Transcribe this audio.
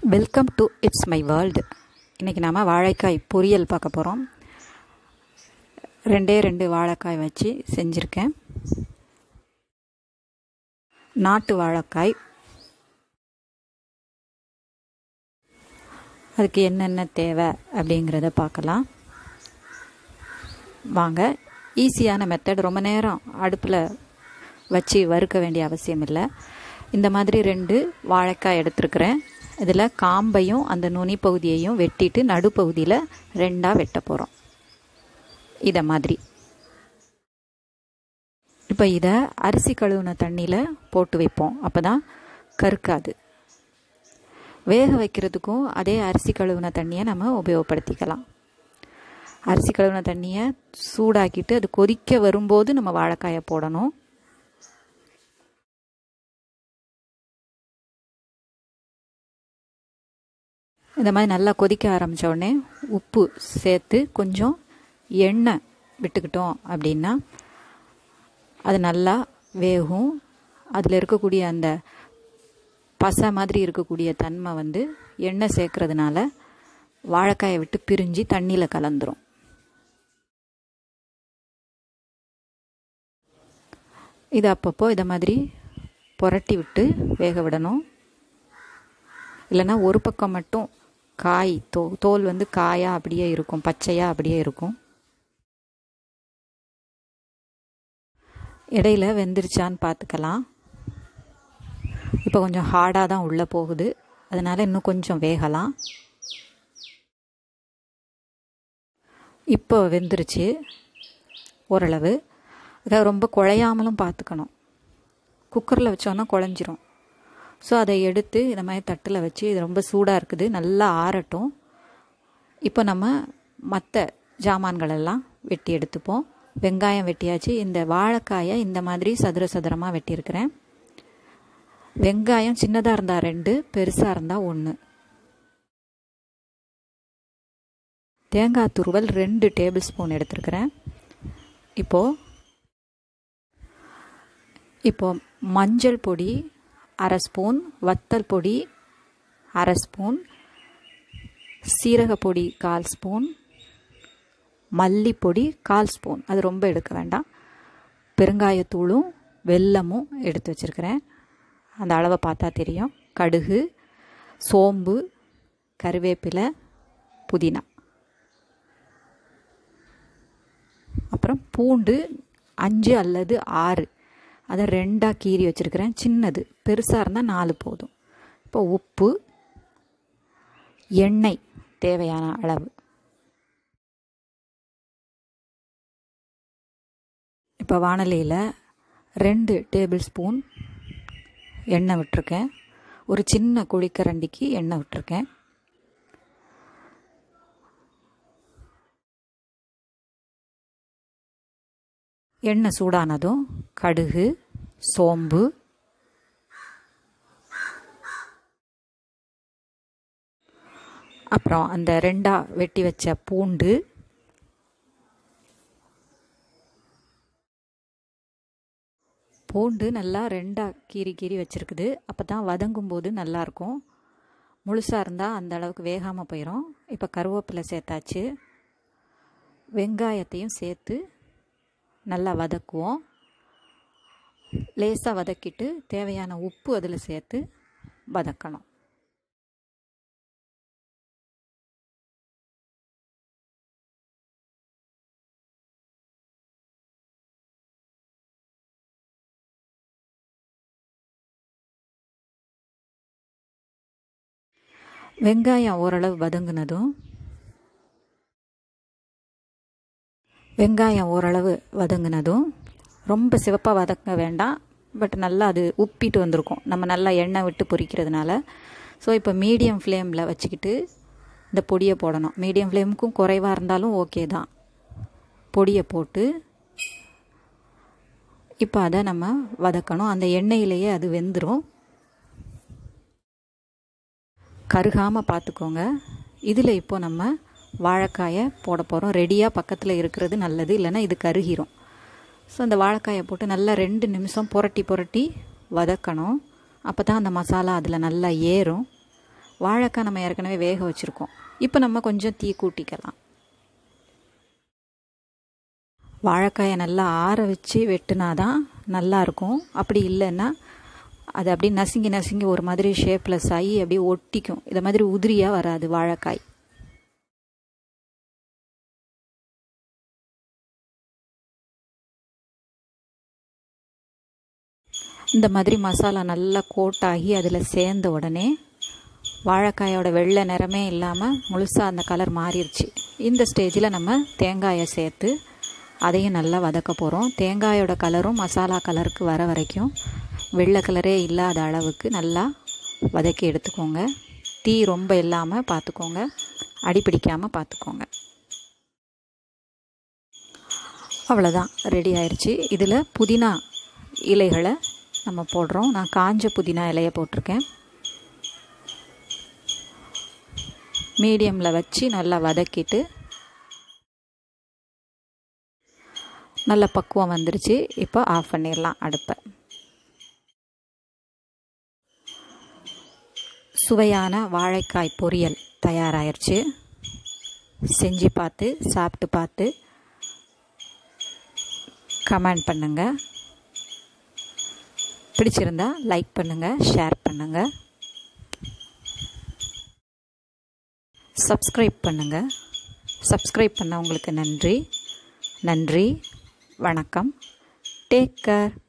welcome to it's my world இன்றைக்கி நாம் வாழைக்காய் பொரியல் பார்க்க போகிறோம் ரெண்டே ரெண்டு வாழைக்காய் வச்சு செஞ்சுருக்கேன் நாட்டு வாழைக்காய் அதுக்கு என்னென்ன தேவை அப்படிங்கிறத பார்க்கலாம் வாங்க ஈஸியான மெத்தட் ரொம்ப நேரம் அடுப்பில் வச்சு வறுக்க வேண்டிய அவசியம் இல்லை இந்த மாதிரி ரெண்டு வாழைக்காய் எடுத்துருக்கிறேன் இதில் காம்பையும் அந்த நுனி பகுதியையும் வெட்டிட்டு நடுப்பகுதியில் ரெண்டாக வெட்ட போகிறோம் இதை மாதிரி இப்போ இதை அரிசி கழுவுன தண்ணியில் போட்டு வைப்போம் அப்போ தான் கருக்காது வேக வைக்கிறதுக்கும் அதே அரிசி கழுவுன தண்ணியை நம்ம உபயோகப்படுத்திக்கலாம் அரிசி கழுவுன தண்ணியை சூடாக்கிட்டு அது கொதிக்க வரும்போது நம்ம வாழைக்காயை போடணும் இந்த மாதிரி நல்லா கொதிக்க ஆரம்பித்த உடனே உப்பு சேர்த்து கொஞ்சம் எண்ணெய் விட்டுக்கிட்டோம் அப்படின்னா அது நல்லா வேகும் அதில் இருக்கக்கூடிய அந்த பசை மாதிரி இருக்கக்கூடிய தன்மை வந்து எண்ணெய் சேர்க்கறதுனால வாழைக்காயை விட்டு பிரிஞ்சு தண்ணியில் கலந்துரும் இது அப்பப்போ இதை மாதிரி புரட்டி விட்டு வேக விடணும் இல்லைன்னா ஒரு பக்கம் மட்டும் காய் தோ தோல் வந்து காயாக அப்படியே இருக்கும் பச்சையாக அப்படியே இருக்கும் இடையில வெந்துருச்சான்னு பார்த்துக்கலாம் இப்போ கொஞ்சம் ஹார்டாக தான் உள்ளே போகுது அதனால் இன்னும் கொஞ்சம் வேகலாம் இப்போ வெந்துருச்சு ஓரளவு அதை ரொம்ப குழையாமலும் பார்த்துக்கணும் குக்கரில் வச்சோன்னா குழஞ்சிரும் ஸோ அதை எடுத்து இந்த மாதிரி தட்டில் வச்சு இது ரொம்ப சூடாக இருக்குது நல்லா ஆறட்டும் இப்போ நம்ம மற்ற ஜாமான்களெல்லாம் வெட்டி எடுத்துப்போம் வெங்காயம் வெட்டியாச்சு இந்த வாழைக்காயை இந்த மாதிரி சதுர சதுரமாக வெட்டியிருக்கிறேன் வெங்காயம் சின்னதாக இருந்தால் ரெண்டு பெருசாக இருந்தால் ஒன்று தேங்காய் துருவல் ரெண்டு டேபிள் ஸ்பூன் எடுத்துருக்கிறேன் இப்போது இப்போ மஞ்சள் பொடி அரை ஸ்பூன் வத்தல் பொடி அரை ஸ்பூன் சீரக பொடி கால் ஸ்பூன் மல்லிப்பொடி கால் ஸ்பூன் அது ரொம்ப எடுக்க வேண்டாம் பெருங்காயத்தூளும் வெல்லமும் எடுத்து வச்சுருக்கிறேன் அந்த அளவை பார்த்தா தெரியும் கடுகு சோம்பு கருவேப்பிலை புதினா அப்புறம் பூண்டு அஞ்சு அல்லது ஆறு அதை ரெண்டாக கீறி வச்சுருக்கிறேன் சின்னது பெருசாக இருந்தால் நாலு போதும் இப்போ உப்பு எண்ணெய் தேவையான அளவு இப்போ வானலியில் ரெண்டு டேபிள் ஸ்பூன் எண்ணெய் விட்டுருக்கேன் ஒரு சின்ன குழிக்கரண்டிக்கு எண்ணெய் விட்டுருக்கேன் எண்ணெய் சூடானதும் கடுகு சோம்பு அப்புறம் அந்த ரெண்டாக வெட்டி வச்ச பூண்டு பூண்டு நல்லா ரெண்டாக கீறி கீறி வச்சுருக்குது அப்போ தான் வதங்கும் போது நல்லாயிருக்கும் முழுசாக இருந்தால் அந்த அளவுக்கு வேகாமல் போயிடும் இப்போ கருவேப்பிலை சேர்த்தாச்சு வெங்காயத்தையும் சேர்த்து நல்லா வதக்குவோம் லேசாக வதக்கிட்டு தேவையான உப்பு அதில் சேர்த்து வதக்கணும் வெங்காயம் ஓரளவு வதங்கினதும் வெங்காயம் ஓரளவு வதங்கினதும் ரொம்ப சிவப்பாக வதக்க வேண்டாம் பட் நல்லா அது உப்பிட்டு வந்திருக்கும் நம்ம நல்லா எண்ணெய் விட்டு பொரிக்கிறதுனால ஸோ இப்போ மீடியம் ஃப்ளேமில் வச்சுக்கிட்டு இந்த பொடியை போடணும் மீடியம் ஃப்ளேமுக்கும் குறைவாக இருந்தாலும் ஓகே தான் பொடியை போட்டு இப்போ அதை நம்ம வதக்கணும் அந்த எண்ணெயிலேயே அது வெந்துடும் கருகாமல் பார்த்துக்கோங்க இதில் இப்போ நம்ம வாழைக்காயை போட போகிறோம் ரெடியாக பக்கத்தில் இருக்கிறது நல்லது இல்லைன்னா இது கருகிரும் ஸோ அந்த வாழைக்காயை போட்டு நல்லா ரெண்டு நிமிஷம் புரட்டி புரட்டி வதக்கணும் அப்போ தான் அந்த மசாலா அதில் நல்லா ஏறும் வாழைக்காய் நம்ம ஏற்கனவே வேக வச்சுருக்கோம் இப்போ நம்ம கொஞ்சம் தீ கூட்டிக்கலாம் வாழைக்காயை நல்லா ஆற வச்சு வெட்டினா தான் நல்லாயிருக்கும் அப்படி இல்லைன்னா அது அப்படியே நசுங்கி நசுங்கி ஒரு மாதிரி ஷேப்லெஸ் ஆகி அப்படியே ஒட்டிக்கும் இதை மாதிரி உதிரியாக வராது வாழைக்காய் இந்த மாதிரி மசாலா நல்லா கோட்டாகி அதில் சேர்ந்த உடனே வாழைக்காயோட வெள்ளை நிறமே இல்லாமல் முழுசாக அந்த கலர் மாறிடுச்சு இந்த ஸ்டேஜில் நம்ம தேங்காயை சேர்த்து அதையும் நல்லா வதக்க போகிறோம் தேங்காயோட கலரும் மசாலா கலருக்கு வர வரைக்கும் வெள்ளை கலரே இல்லாத அளவுக்கு நல்லா வதக்கி எடுத்துக்கோங்க தீ ரொம்ப இல்லாமல் பார்த்துக்கோங்க அடி பிடிக்காமல் பார்த்துக்கோங்க அவ்வளோதான் ரெடி ஆயிடுச்சு இதில் புதினா இலைகளை நம்ம போடுறோம் நான் காஞ்ச புதினா இலையை போட்டிருக்கேன் மீடியமில் வச்சு நல்லா வதக்கிட்டு நல்ல பக்குவம் வந்துருச்சு இப்போ ஆஃப் பண்ணிடலாம் அடுப்பை சுவையான வாழைக்காய் பொரியல் தயாராகிருச்சு செஞ்சு பார்த்து சாப்பிட்டு பார்த்து கமெண்ட் பண்ணுங்கள் பிடிச்சிருந்தா லைக் பண்ணுங்கள் ஷேர் பண்ணுங்கள் சப்ஸ்கிரைப் பண்ணுங்கள் சப்ஸ்கிரைப் பண்ண உங்களுக்கு நன்றி நன்றி வணக்கம் டேக் கேர்